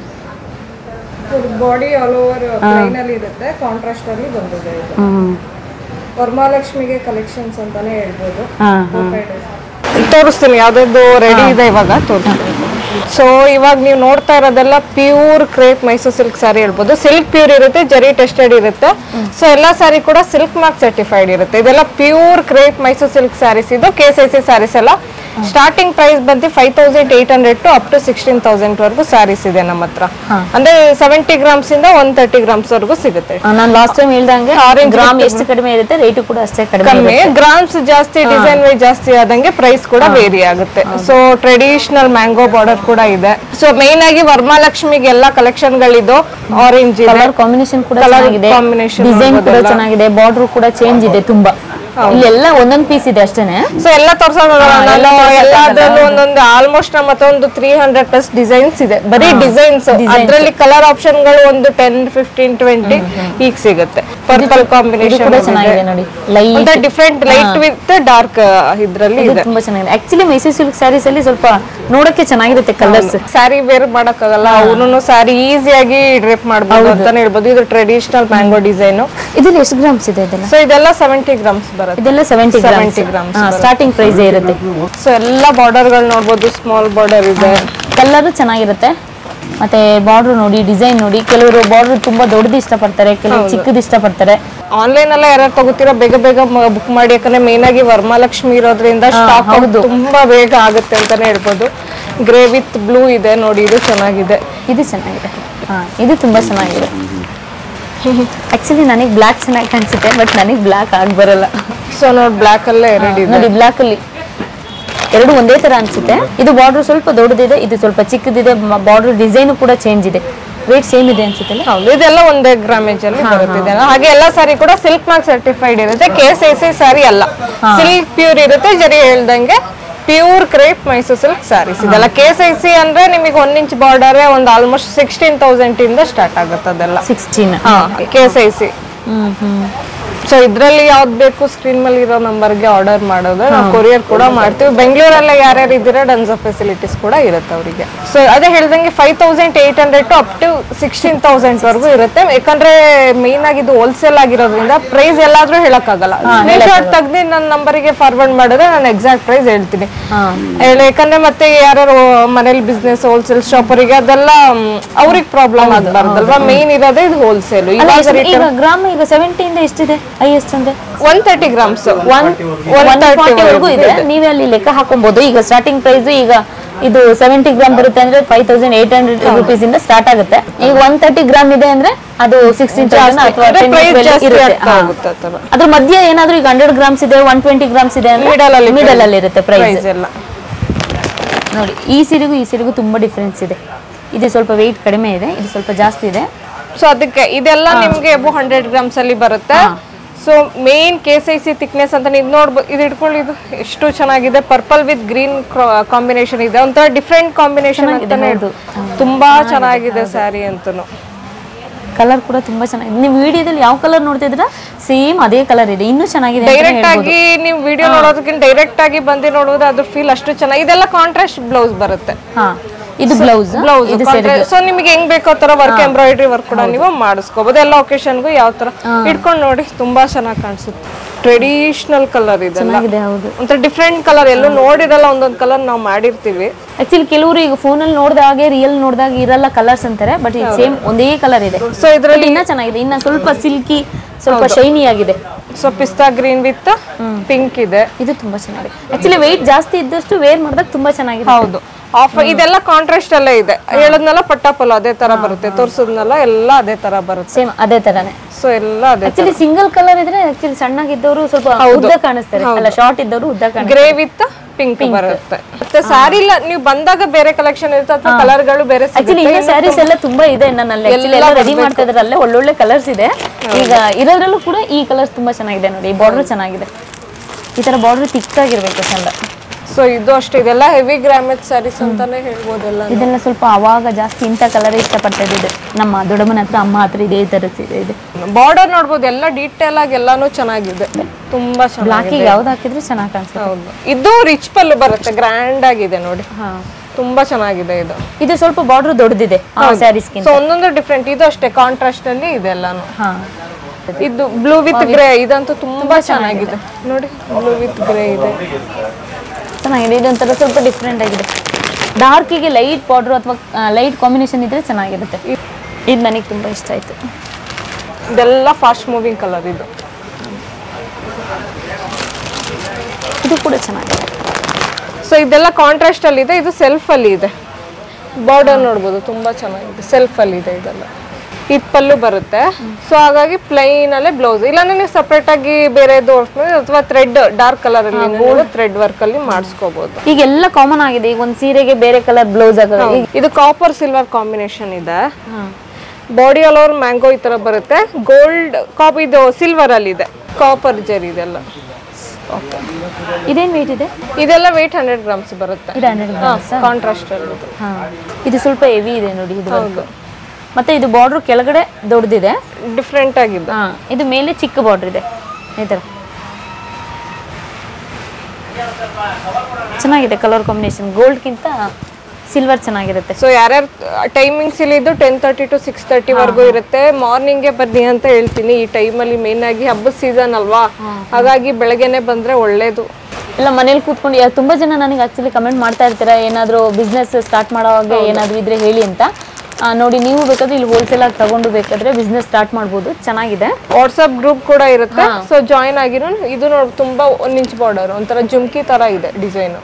S2: body all over plain ಅಲ್ಲಿ ಇರುತ್ತೆ ಕಾಂಟ್ರಾಸ್ಟ್ ಅಲ್ಲಿ ಬಂದಿದೆ ಇದು
S1: ಹ್ಞೂ
S2: ವರಮಹಾಲಕ್ಷ್ಮಿಗೆ ಕಲೆಕ್ಷನ್ಸ್ ಅಂತಾನೆ ಹೇಳ್ಬೋದು
S1: ಹಾಂ ಹಾಂ
S2: ತೋರಿಸ್ತೀನಿ ಯಾವ್ದಾದ್ರು ರೆಡಿ ಇದೆ ಇವಾಗ ತೋರಿಸ್ತೀನಿ ಸೊ ಇವಾಗ ನೀವು ನೋಡ್ತಾ ಇರೋದೆಲ್ಲ pure crepe Mysuru silk sari ಹೇಳ್ಬೋದು ಸಿಲ್ಕ್ ಪ್ಯೂರ್ ಇರುತ್ತೆ ಜರಿ ಟೆಸ್ಟೆಡ್ ಇರುತ್ತೆ ಸೊ ಎಲ್ಲಾ ಸ್ಯಾರಿ ಕೂಡ ಸಿಲ್ಕ್ ಮಾರ್ಕ್ ಸರ್ಟಿಫೈಡ್ ಇರುತ್ತೆ ಇದೆಲ್ಲ pure crepe Mysuru silk sarees ಇದು ಕೆ ಸಿ ಸಿ ಸ್ಯಾರೀಸ್ ಎಲ್ಲ ಸ್ಟಾರ್ಟಿಂಗ್ ಪ್ರೈಸ್ ಬಂದು five thousand eight hundred to up to sixteen thousand ವರೆಗೂ ಸ್ಯಾರೀಸ್ ಇದೆ ನಮ್ಮ ಹತ್ರ ಅಂದ್ರೆ ಸೆವೆಂಟಿ ಗ್ರಾಮ್ಸ್ ಇಂದ ಒನ್ ತರ್ಟಿ ಗ್ರಾಮ್ಸ್ ವರೆಗೂ ಸಿಗುತ್ತೆ
S1: ನಾನು ಲಾಸ್ಟ್ ಟೈಮ್ ಹೇಳ್ದಂಗೆ
S2: Orange
S1: ಗ್ರಾಮ್
S2: red
S1: ಎಷ್ಟು ಕಡಿಮೆ ಇರುತ್ತೆ ರೇಟು ಕೂಡ ಅಷ್ಟೇ ಕಡಿಮೆ
S2: ಕಮ್ಮಿ
S1: ಇರುತ್ತೆ.
S2: ಗ್ರಾಮ್ಸ್ ಜಾಸ್ತಿ ಡಿಸೈನ್ ವೈಸ್ ಜಾಸ್ತಿ ಆದಂಗೆ ಪ್ರೈಸ್ ಕೂಡ ವೇರಿ ಆಗುತ್ತೆ ಸೊ ಟ್ರೆಡಿಷನಲ್ ಮ್ಯಾಂಗೋ ಬಾರ್ಡರ್ ಕೂಡ ಇದೆ ಸೊ ಮೇನ್ ಆಗಿ ವರಮಹಾಲಕ್ಷ್ಮಿಗೆ ಎಲ್ಲಾ ಕಲೆಕ್ಷನ್ ಗಳಿದ್ದು ಆರೆಂಜ್ ಇದೆ
S1: ಕಲರ್ ಕಾಂಬಿನೇಷನ್ ಕೂಡ
S2: Colour
S1: ಚೆನ್ನಾಗಿದೆ
S2: combination
S1: ಡಿಸೈನ್ ಕೂಡ
S2: ನೋಡ್ಬೋದಲ್ಲ.
S1: ಚೆನ್ನಾಗಿದೆ ಬಾರ್ಡರ್ ಕೂಡ ಚೇಂಜ್ ಇದೆ ತುಂಬಾ ಇಲ್ಲೆಲ್ಲ ಒಂದೊಂದ್ ಪೀಸ್ ಇದೆ ಅಷ್ಟೇನೆ
S2: ಸೊ ಎಲ್ಲ ತೋರ್ಸೋದಲ್ಲ
S1: ಹಾ, ಎಲ್ಲ
S2: ನಾನು
S1: ತೋರ್ಸಕ್ಕಾಗಲ್ಲ.
S2: ಎಲ್ಲಾದ್ರಲ್ಲೂ ಒಂದೊಂದು ಆಲ್ಮೋಸ್ಟ್ ನಮ್ಮ ಹತ್ರ ಒಂದು ತ್ರೀ ಹಂಡ್ರೆಡ್ ಪ್ಲಸ್ ಡಿಸೈನ್ಸ್ ಇದೆ ಬರೀ ಡಿಸೈನ್ಸ್ ಅದ್ರಲ್ಲಿ ಕಲರ್ ಆಪ್ಷನ್ ಗಳು ಒಂದು ಟೆನ್ ಫಿಫ್ಟೀನ್ ಟ್ವೆಂಟಿ ಈಗ ಸಿಗುತ್ತೆ ಪರ್ಪಲ್
S1: ಇದು
S2: ಕಾಂಬಿನೇಷನ್
S1: ಕೂಡ ಚೆನ್ನಾಗಿದೆ ನೋಡಿ light
S2: different light with dark ಇದ್ರಲ್ಲಿ
S1: ಇದು
S2: ಇದೆ
S1: ತುಂಬಾ ಚೆನ್ನಾಗಿದೆ ಆಕ್ಚುಲಿ ಮೈಸೂರು ಸಿಲ್ಕ್ ಸ್ಯಾರೀಸ್ ಅಲ್ಲಿ ಸ್ವಲ್ಪ ನೋಡಕ್ಕೆ ಚೆನ್ನಾಗಿರುತ್ತೆ ಕಲರ್ಸ್
S2: ಸ್ಯಾರಿ ವೇರ್ ಮಾಡಕ್ಕಾಗಲ್ಲ ಅವನು ಸ್ಯಾರಿ ಈಸಿಯಾಗಿ ಡ್ರಿಪ್ ಮಾಡ್ಬೋದು ಅಂತಾನೆ ಹೇಳ್ಬೋದು ಇದು ಟ್ರೆಡಿಷನಲ್ ಮ್ಯಾಂಗೋ ಡಿಸೈನ್
S1: ಇದ್ರಲ್ಲಿ ಎಷ್ಟು ಗ್ರಾಮ್ಸ್ ಇದೆ ಇದೆಲ್ಲ
S2: ಸೊ ಇದೆಲ್ಲ ಸೆವೆಂಟಿ ಗ್ರಾಮ್ಸ್ ಬರುತ್ತೆ
S1: ಇದೆಲ್ಲ seventy
S2: 70
S1: grams
S2: grams
S1: starting price ಇರುತ್ತೆ
S2: ಸೊ ಎಲ್ಲ ಬಾರ್ಡರ್ ಗಳು ನೋಡ್ಬೋದು ಸ್ಮಾಲ್ ಬಾರ್ಡರ್ ಇದೆ
S1: ಕಲರ್ ಚೆನ್ನಾಗಿರುತ್ತೆ ಮತ್ತೆ ಬಾರ್ಡರ್ ನೋಡಿ ಡಿಸೈನ್ ನೋಡಿ ಕೆಲವರು ಬಾರ್ಡರ್ ತುಂಬಾ ದೊಡ್ಡದು ಇಷ್ಟಪಡ್ತಾರೆ ಕೆಲವರು ಚಿಕ್ಕದು ಇಷ್ಟಪಡ್ತಾರೆ
S2: ಆನ್ಲೈನ್ ಎಲ್ಲ ಯಾರು ತಗೋತೀರಾ ಬೇಗ ಬೇಗ ಬುಕ್ ಮಾಡಿ ಯಾಕಂದ್ರೆ ಮೇನ್ ಆಗಿ ವರಮಹಾಲಕ್ಷ್ಮಿ ಇರೋದ್ರಿಂದ ಸ್ಟಾಕ್
S1: ಹೌದು.
S2: ತುಂಬಾ ಬೇಗ ಆಗುತ್ತೆ ಅಂತಾನೆ ಹೇಳ್ಬೋದು ಗ್ರೇ ವಿತ್ ಬ್ಲೂ ಇದೆ ನೋಡಿ ಇದು ಚೆನ್ನಾಗಿದೆ
S1: ಇದು ಚೆನ್ನಾಗಿದೆ ಹಾ ಇದು ತುಂಬಾ ಚೆನ್ನಾಗಿದೆ ಆಕ್ಚುಲಿ ನನಗೆ ಬ್ಲ್ಯಾಕ್ ಚೆನ್ನಾಗಿ ಕಾಣಿಸುತ್ತೆ ಬಟ್ ನನಗೆ ಬ್ಲ್ಯಾಕ್ ಆಗಿ ಬರಲ್ಲ
S2: ಸೊ ನೋಡಿ ಬ್ಲಾಕ್ ಅಲ್ಲೇ ಎರಡು ಇದೆ
S1: ನೋಡಿ ಬ್ಲ್ಯಾಕ್ ಅಲ್ಲಿ ಎರಡು ಒಂದೇ ತರ ಅನ್ಸುತ್ತೆ ಇದು ಬಾರ್ಡರ್ ಸ್ವಲ್ಪ ದೊಡ್ಡದಿದೆ ಇದು ಸ್ವಲ್ಪ ಚಿಕ್ಕದಿದೆ ಬಾರ್ಡರ್ ಡಿಸೈನ್ ಕೂಡ ಚೇಂಜ್ ಇದೆ ವೇಟ್ ಸೇಮ್ ಇದೆ ಅನ್ಸುತ್ತಲ್ಲ
S2: ಹೌದು ಇದೆಲ್ಲ ಒಂದೇ ಗ್ರಾಮೇಜ್ ಅಲ್ಲಿ ಬರುತ್ತೆ ಇದೆಲ್ಲ. ಹಾಗೆ ಎಲ್ಲ ಸಾರಿ ಕೂಡ ಸಿಲ್ಕ್ ಮಾರ್ಕ್ ಸರ್ಟಿಫೈಡ್ ಇರುತ್ತೆ ಕೆ ಸಿ ಸಿ ಸಾರಿ ಅಲ್ಲ ಸಿಲ್ಕ್ ಪ್ಯೂರ್ ಇರುತ್ತೆ ಜರಿ ಹೇಳ್ದಂಗೆ pure crepe Mysuru silk sarees ಇದೆಲ್ಲ ಕೆ ಸಿ ಸಿ ಅಂದ್ರೆ ನಿಮಗೆ ಒನ್ ಇಂಚ್ ಬಾರ್ಡರ್ ಒಂದು ಆಲ್ಮೋಸ್ಟ್ ಸಿಕ್ಸ್ಟೀನ್ ತೌಸಂಡ್ ಇಂದ ಸ್ಟಾರ್ಟ್ ಆಗುತ್ತೆ ಅದೆಲ್ಲ
S1: sixteen
S2: K C C
S1: hmm hmm
S2: so ಇದ್ರಲ್ಲಿ ಯಾವ್ದು ಬೇಕು ಸ್ಕ್ರೀನ್ ಮೇಲೆ ಇರೋ ನಂಬರ್ಗೆ ಆರ್ಡರ್ ಮಾಡೋದು ನಾವು ಕೊರಿಯರ್ ಕೂಡ ಮಾಡ್ತೀವಿ ಬೆಂಗಳೂರಲ್ಲ ಯಾರ್ಯಾರು ಇದ್ದೀರಾ ಡನ್ಸ್ ಆಫ್ ಫೆಸಿಲಿಟೀಸ್ ಕೂಡ ಇರುತ್ತೆ ಅವರಿಗೆ ಸೊ ಅದೇ ಹೇಳ್ದಂಗೆ five thousand eight hundred to up to sixteen thousand ವರೆಗೂ ಇರುತ್ತೆ ಯಾಕಂದ್ರೆ ಮೇನ್ ಆಗಿ ಇದು ಹೋಲ್ಸೇಲ್ ಆಗಿರೋದ್ರಿಂದ ಪ್ರೈಸ್ ಎಲ್ಲಾದ್ರೂ ಹೇಳಕ್ಕಾಗಲ್ಲ ಸ್ಕ್ರೀನ್ಶಾಟ್ ತೆಗ್ದು ನನ್ನ ನಂಬರಿಗೆ ಫಾರ್ವರ್ಡ್ ಮಾಡಿದ್ರೆ ನಾನು ಎಕ್ಸಾಕ್ಟ್ ಪ್ರೈಸ್ ಹೇಳ್ತೀನಿ ಹೇಳಿ, ಯಾಕಂದ್ರೆ ಮತ್ತೆ ಯಾರು ಮನೇಲಿ ಬಿಸ್ನೆಸ್ ಹೋಲ್ಸೇಲ್ ಶಾಪರಿಗೆ ಅದೆಲ್ಲ ಅವ್ರಿಗೆ ಪ್ರಾಬ್ಲಮ್ ಆಗ್ಬಾರ್ದಲ್ವಾ ಮೇನ್ ಇರೋದೇ ಇದು ಹೋಲ್ಸೇಲ್
S1: ಅಲ್ಲ,
S2: ಇವಾಗ
S1: ಎಷ್ಟು- ಈಗ ಗ್ರಾಮ್ ಈಗ ಸೆವೆಂಟಿಯಿಂದ ಎಷ್ಟಿದೆ ಹೈಯೆಸ್ಟ್ ಅಂದ್ರೆ
S2: one thirty grams
S1: one one ವರೆಗೂ ಇದೆ ನೀವೇ ಅಲ್ಲಿ ಲೆಕ್ಕ ಹಾಕೊಬಹುದು ಈಗ ಸ್ಟಾರ್ಟಿಂಗ್ ಪ್ರೈಸ್ ಈಗ ಇದು ಸೆವೆಂಟಿ ಗ್ರಾಮ್ ಬರುತ್ತೆ ಅಂದ್ರೆ five thousand eight hundred rupees ಇಂದ ಸ್ಟಾರ್ಟ್ ಆಗುತ್ತೆ ಈಗ ಒನ್ ತರ್ಟಿ ಗ್ರಾಮ್ ಇದೆ ಅಂದ್ರೆ ಅದು ಸಿಕ್ಸ್ಟೀನ್ ತೌಸಂಡ್ ಅಥವಾ
S2: ಅಂದ್ರೆ
S1: 10,
S2: price
S1: 12
S2: ಜಾಸ್ತಿ
S1: ಇರುತ್ತೆ
S2: ಆಗ್ತಾ
S1: ಹಾ.
S2: ಹೋಗುತ್ತೆ ಆ ಥರ.
S1: ಅದ್ರ ಮಧ್ಯೆ ಏನಾದ್ರೂ ಈಗ ಹಂಡ್ರೆಡ್ ಗ್ರಾಮ್ಸ್ ಇದೆ ಒನ್ ಟ್ವೆಂಟಿ ಗ್ರಾಮ್ಸ್ ಇದೆ
S2: Middle
S1: ಅಂದ್ರೆ
S2: ಅಲ್ಲಿ
S1: ಮಿಡಲ್ ಅಲ್ಲಿ ಇರುತ್ತೆ ಪ್ರೈಸ್
S2: ಪ್ರೈಸ್ ಎಲ್ಲ
S1: ನೋಡಿ ಈ ಸೀರೆಗೂ ಈ ಸೀರೆಗೂ ತುಂಬಾ ಡಿಫ್ರೆನ್ಸ್ ಇದೆ ಇದು ಸ್ವಲ್ಪ ವೆಯ್ಟ್ ಕಡಿಮೆ ಇದೆ ಇದು ಸ್ವಲ್ಪ ಜಾಸ್ತಿ ಇದೆ
S2: ಸೊ ಅದಕ್ಕೆ ಇದೆಲ್ಲ ನಿಮ್ಗೆ ಎಬೋ ಹಂಡ್ರೆಡ್ ಗ್ರಾಮ್ಸ್ ಅಲ್ಲಿ ಬರುತ್ತೆ so main case I see thickness ಅಂತ ಇದು ನೋಡ್ಬೋದು ಇದು ಇಟ್ಕೊಳ್ಳಿ ಇದು ಎಷ್ಟು ಚೆನ್ನಾಗಿದೆ ಪರ್ಪಲ್ ವಿತ್ ಗ್ರೀನ್ ಕಾಂಬಿನೇಷನ್ ಇದೆ ಒಂಥರ ಡಿಫ್ರೆಂಟ್ ಕಾಂಬಿನೇಷನ್ ಅಂತಾನೆ
S1: ಹೌದು.
S2: ತುಂಬಾ ಚೆನ್ನಾಗಿದೆ ಸ್ಯಾರಿ ಅಂತನು
S1: ಕಲರ್ ಕೂಡ ತುಂಬಾ ಚೆನ್ನಾಗಿದೆ ನೀವು ವಿಡಿಯೋದಲ್ಲಿ ಯಾವ ಕಲರ್ ನೋಡ್ತಿದ್ರ ಸೇಮ್ ಅದೇ ಕಲರ್ ಇದೆ ಇನ್ನೂ ಚೆನ್ನಾಗಿದೆ ಅಂತಾನೆ
S2: ಡೈರೆಕ್ಟ್
S1: ಹೇಳ್ಬೋದು.
S2: ಆಗಿ ನೀವು ವಿಡಿಯೋ ನೋಡೋದಕ್ಕಿಂತ ಡೈರೆಕ್ಟ್ ಆಗಿ ಬಂದು ನೋಡೋದು ಅದ್ರ ಫೀಲ್ ಅಷ್ಟು ಚೆನ್ನಾಗಿ ಇದೆಲ್ಲ ಕಾಂಟ್ರಾಸ್ಟ್ ಬ್ಲೌಸ್ ಬರುತ್ತೆ
S1: ಹಾ ಇದು ಬ್ಲೌಸ್
S2: ಬ್ಲೌಸ್
S1: ಇದು ಸೆರಗು
S2: ಸೊ ನಿಮ್ಗೆ ಹೆಂಗ್ ಬೇಕೋ ತರ ವರ್ಕ್ ಎಂಬ್ರಾಯ್ಡ್ರಿ ವರ್ಕ್ ಕೂಡ ನೀವು ಮಾಡಿಸ್ಕೋಬಹುದು ಎಲ್ಲ ಒಕೇಶನ್ಗೂ ಯಾವ ತರ ಇಟ್ಕೊಂಡು ನೋಡಿ ತುಂಬಾ ಚೆನ್ನಾಗಿ ಕಾಣಿಸುತ್ತೆ ಟ್ರೆಡಿಷನಲ್ ಕಲರ್ ಇದೆಲ್ಲ
S1: ಚೆನ್ನಾಗಿದೆ ಹೌದು
S2: ಒಂಥರ ಡಿಫ್ರೆಂಟ್ ಕಲರ್ ಎಲ್ಲೂ ನೋಡಿರಲ್ಲ ಒಂದೊಂದು ಕಲರ್ ನಾವು ಮಾಡಿರ್ತೀವಿ
S1: ಆಕ್ಚುಲಿ ಕೆಲವರು ಈಗ ಫೋನಲ್ಲಿ ನೋಡಿದಾಗೆ ರಿಯಲ್ ನೋಡಿದಾಗ ಇರಲ್ಲ ಕಲರ್ಸ್ ಅಂತಾರೆ ಬಟ್ ಇದು ಸೇಮ್ ಒಂದೇ ಕಲರ್ ಇದೆ
S2: ಸೊ ಇದ್ರಲ್ಲಿ
S1: ಇನ್ನ ಚೆನ್ನಾಗಿದೆ ಇನ್ನ ಸ್ವಲ್ಪ ಸಿಲ್ಕಿ ಸ್ವಲ್ಪ ಶೈನಿ ಆಗಿದೆ
S2: ಸೊ ಪಿಸ್ತಾ ಗ್ರೀನ್ ವಿತ್ ಪಿಂಕ್ ಇದೆ
S1: ಇದು ತುಂಬಾ ಚೆನ್ನಾಗಿದೆ ಆಕ್ಚುಲಿ ವೆಯ್ಟ್ ಜಾಸ್ತಿ ಇದ್ದಷ್ಟು ವೇರ್ ಮಾಡಿದಾಗ ತುಂಬಾ ಚೆನ್ನಾಗಿದೆ
S2: ಹೌದು ಆಫ್ ಇದೆಲ್ಲ ಕಾಂಟ್ರಾಸ್ಟ್ ಅಲ್ಲೇ ಇದೆ ಹೇಳದ್ನೆಲ್ಲ ಪಟ್ಟಾಪಲ್ಲ ಅದೇ ತರ ಬರುತ್ತೆ ತೋರ್ಸದ್ನೆಲ್ಲ ಎಲ್ಲ ಅದೇ ತರ ಬರುತ್ತೆ
S1: ಸೇಮ್ ಅದೇ ತರಾನೇ
S2: ಸೊ ಎಲ್ಲ ಅದೇ
S1: ಆಕ್ಚುಲಿ ಸಿಂಗಲ್ ಕಲರ್ ಇದ್ರೆ ಆಕ್ಚುಲಿ ಸಣ್ಣಗಿದ್ದವರು ಸ್ವಲ್ಪ ಉದ್ದ ಕಾಣಿಸ್ತಾರೆ ಅಲ್ಲ ಶಾರ್ಟ್ ಇದ್ದವರು ಉದ್ದ ಕಾಣಿಸ್ತಾರೆ
S2: ಗ್ರೇ ವಿತ್ ಪಿಂಕ್ ಬರುತ್ತೆ ಮತ್ತೆ ಸ್ಯಾರಿ ಇಲ್ಲ ನೀವು ಬಂದಾಗ ಬೇರೆ ಕಲೆಕ್ಷನ್ ಇರುತ್ತೆ ಅಥವಾ ಕಲರ್ಗಳು ಬೇರೆ
S1: ಆಕ್ಚುಲಿ
S2: ಸಿಗುತ್ತೆ
S1: ಇನ್ನೂ ಸ್ಯಾರೀಸ್ ಎಲ್ಲ ತುಂಬಾ ಇದೆ ನನ್ನಲ್ಲಿ ಆಕ್ಚುಲಿ ಎಲ್ಲ ರೆಡಿ ಮಾಡ್ತಾ ಇದ್ರೆ ಅಲ್ಲೇ ಒಳ್ಳೊಳ್ಳೆ ಕಲರ್ಸ್ ಇದೆ ಈಗ ಇರೋದ್ರಲ್ಲೂ ಕೂಡ ಈ ಕಲರ್ಸ್ ತುಂಬಾ ಚೆನ್ನಾಗಿದೆ ನೋಡಿ ಈ ಬಾರ್ಡರ್ ಚೆನ್ನಾಗಿದೆ ಈ ತರ ಬಾರ್ಡರ್ ತಿಕ್ಕಾಗಿರ್ಬೇಕು ಚಂದ
S2: ಸೊ ಇದು ಅಷ್ಟೇ ಇದೆಲ್ಲ ಹೆವಿ ಗ್ರಾಮೇಜ್ ಸ್ಯಾರೀಸ್ ಅಂತಾನೆ ಹೇಳ್ಬೋದೆಲ್ಲ
S1: ಇದೆಲ್ಲ ಸ್ವಲ್ಪ ಅವಾಗ ಜಾಸ್ತಿ ಇಂಥ ಕಲರ್ ಇಷ್ಟಪಡ್ತಾ ಇದ್ದಿದ್ದು ನಮ್ಮ ದೊಡ್ಡಮ್ಮನ ಹತ್ರ ಅಮ್ಮ ಹತ್ರ ಇದೇ ತರ ಇದೆ ಇದೆ
S2: ಬಾರ್ಡರ್ ನೋಡ್ಬೋದು ಎಲ್ಲ ಡೀಟೇಲ್ ಆಗಿ ಎಲ್ಲಾನು ಚೆನ್ನಾಗಿದೆ ತುಂಬಾ ಚೆನ್ನಾಗಿ
S1: ಬ್ಲಾಕಿಗೆ ಯಾವ್ದು ಹಾಕಿದ್ರು ಚೆನ್ನಾಗಿ ಕಾಣಿಸುತ್ತೆ
S2: ಹೌದು ಇದು ರಿಚ್ ಪಲ್ಲು ಬರುತ್ತೆ ಗ್ರ್ಯಾಂಡ್ ಆಗಿದೆ ನೋಡಿ ತುಂಬಾ ಚೆನ್ನಾಗಿದೆ ಇದು
S1: ಇದು ಸ್ವಲ್ಪ ಬಾರ್ಡರ್ ದೊಡ್ಡದಿದೆ ಸ್ಯಾರೀಸ್ಗಿಂತ
S2: ಸೊ ಒಂದೊಂದು ಡಿಫ್ರೆಂಟ್ ಇದು ಅಷ್ಟೇ ಕಾಂಟ್ರಾಸ್ಟ್ ಅಲ್ಲಿ ಇದೆ ಎಲ್ಲಾನು
S1: ಹಾ
S2: ಇದು ಬ್ಲೂ ವಿತ್ ಗ್ರೇ ಇದಂತೂ ತುಂಬಾ ಚೆನ್ನಾಗಿದೆ ನೋಡಿ ಬ್ಲೂ ವಿತ್ ಗ್ರೇ ಇದೆ
S1: ಚೆನ್ನಾಗಿದೆ ಇದೊಂಥರ ಸ್ವಲ್ಪ ಡಿಫ್ರೆಂಟ್ ಆಗಿದೆ ಡಾರ್ಕಿಗೆ ಲೈಟ್ ಬಾರ್ಡರ್ ಅಥವಾ ಲೈಟ್ ಕಾಂಬಿನೇಷನ್ ಇದ್ರೆ ಚೆನ್ನಾಗಿರುತ್ತೆ ಇದು ನನಗೆ ತುಂಬಾ ಇಷ್ಟ ಆಯ್ತು
S2: ಇದೆಲ್ಲ ಫಾಸ್ಟ್ ಮೂವಿಂಗ್ ಕಲರ್ ಇದು
S1: ಇದು ಕೂಡ ಚೆನ್ನಾಗಿದೆ
S2: ಸೊ ಇದೆಲ್ಲ ಕಾಂಟ್ರಾಸ್ಟ್ ಅಲ್ಲಿ ಇದೆ ಇದು ಸೆಲ್ಫ್ ಅಲ್ಲಿ ಇದೆ ಬಾರ್ಡರ್ ನೋಡ್ಬೋದು ತುಂಬಾ ಚೆನ್ನಾಗಿದೆ ಸೆಲ್ಫ್ ಅಲ್ಲಿ ಇದೆ ಇದೆಲ್ಲ ಇದು ಪಲ್ಲು ಬರುತ್ತೆ ಸೊ ಹಾಗಾಗಿ ಪ್ಲೈನ್ ಅಲ್ಲೇ ಬ್ಲೌಸ್ ಇಲ್ಲಾಂದ್ರೆ ನೀವು ಸಪ್ರೇಟ್ ಆಗಿ ಬೇರೆ ಅಥವಾ ಥ್ರೆಡ್ ಡಾರ್ಕ್ ಕಲರ್ ಅಲ್ಲಿ ಥ್ರೆಡ್ ವರ್ಕ್ ಅಲ್ಲಿ ಮಾಡಿಸ್ಕೋಬಹುದು
S1: ಈಗ ಎಲ್ಲ ಕಾಮನ್ ಆಗಿದೆ ಈಗ ಒಂದು ಸೀರೆಗೆ ಬೇರೆ ಕಲರ್ ಬ್ಲೌಸ್ ಆಗೋದು ಈಗ
S2: ಇದು ಕಾಪರ್ ಸಿಲ್ವರ್ ಕಾಂಬಿನೇಷನ್ ಇದೆ ಬಾಡಿ ಆಲ್ ಓವರ್ ಮ್ಯಾಂಗೋ ಈ ತರ ಬರುತ್ತೆ ಗೋಲ್ಡ್ ಕಾಪ್ ಇದು ಸಿಲ್ವರ್ ಅಲ್ಲಿ ಇದೆ ಕಾಪರ್ ಜರಿ ಇದೆಲ್ಲ
S1: ಇದೇನ್ ವೇಟ್ ಇದೆ
S2: ಇದೆಲ್ಲ ವೇಟ್ ಹಂಡ್ರೆಡ್ ಗ್ರಾಮ್ಸ್ ಬರುತ್ತೆ
S1: ಇದು ಹಂಡ್ರೆಡ್ ಗ್ರಾಮ್ಸ್
S2: ಕಾಂಟ್ರಾಸ್ಟ್
S1: ಹಾ ಇದು ಸ್ವಲ್ಪ ಹೆವಿ ಇದೆ ನೋಡಿ ಇದು ವರ್ಕ್ ಮತ್ತೆ ಇದು ಬಾರ್ಡ್ರ್ ಕೆಳಗಡೆ ದೊಡ್ಡದಿದೆ
S2: ಡಿಫ್ರೆಂಟ್ ಆಗಿದೆ
S1: ಹಾ ಇದು ಮೇಲೆ ಚಿಕ್ಕ ಬಾರ್ಡ್ರ್ ಇದೆ ಈ ಥರ ಚೆನ್ನಾಗಿದೆ ಕಲರ್ ಕಾಂಬಿನೇಷನ್ ಗೋಲ್ಡ್ಗಿಂತ ಸಿಲ್ವರ್ ಚೆನ್ನಾಗಿರುತ್ತೆ
S2: ಸೊ ಯಾರ್ಯಾರು ಟೈಮಿಂಗ್ಸ್ ಇಲ್ಲಿ ಇದು ten thirty to six thirty ವರೆಗೂ ಇರುತ್ತೆ ಮಾರ್ನಿಂಗ್ಗೆ ಬನ್ನಿ ಅಂತ ಹೇಳ್ತೀನಿ ಈ ಟೈಮಲ್ಲಿ ಮೇನ್ ಆಗಿ ಹಬ್ಬದ ಸೀಸನ್ ಅಲ್ವಾ ಹಾಗಾಗಿ ಬೆಳಗ್ಗೆನೆ ಬಂದ್ರೆ ಒಳ್ಳೇದು
S1: ಎಲ್ಲ ಮನೇಲಿ ಕೂತ್ಕೊಂಡು ಯಾ- ತುಂಬಾ ಜನ ನನಗೆ ಆಕ್ಚುಲಿ ಕಮೆಂಟ್ ಮಾಡ್ತಾ ಇರ್ತೀರಾ ಏನಾದರೂ ಬಿಸ್ನೆಸ್ ಸ್ಟಾರ್ಟ್ ಮಾಡೋವಾಗ ಏನಾದರೂ ಇದ್ರೆ ಹೇಳಿ ಅಂತ ಆ, ನೋಡಿ ನೀವು ಬೇಕಾದ್ರೆ ಇಲ್ಲಿ ಹೋಲ್ಸೇಲ್ ಆಗಿ ತಗೊಂಡು ಬೇಕಾದ್ರೆ ಬಿಸ್ನೆಸ್ ಸ್ಟಾರ್ಟ್ ಮಾಡ್ಬೋದು ಚೆನ್ನಾಗಿದೆ
S2: ವಾಟ್ಸಪ್ ಗ್ರೂಪ್ ಕೂಡ ಇರುತ್ತೆ ಸೊ ಜಾಯಿನ್ ಆಗಿರೋ ಇದು ನೋಡಿ ತುಂಬಾ ಒಂದ್ ಇಂಚ್ ಬಾರ್ಡರ್ ಒಂಥರ ಜುಮ್ಕಿ ತರ ಇದೆ ಡಿಸೈನ್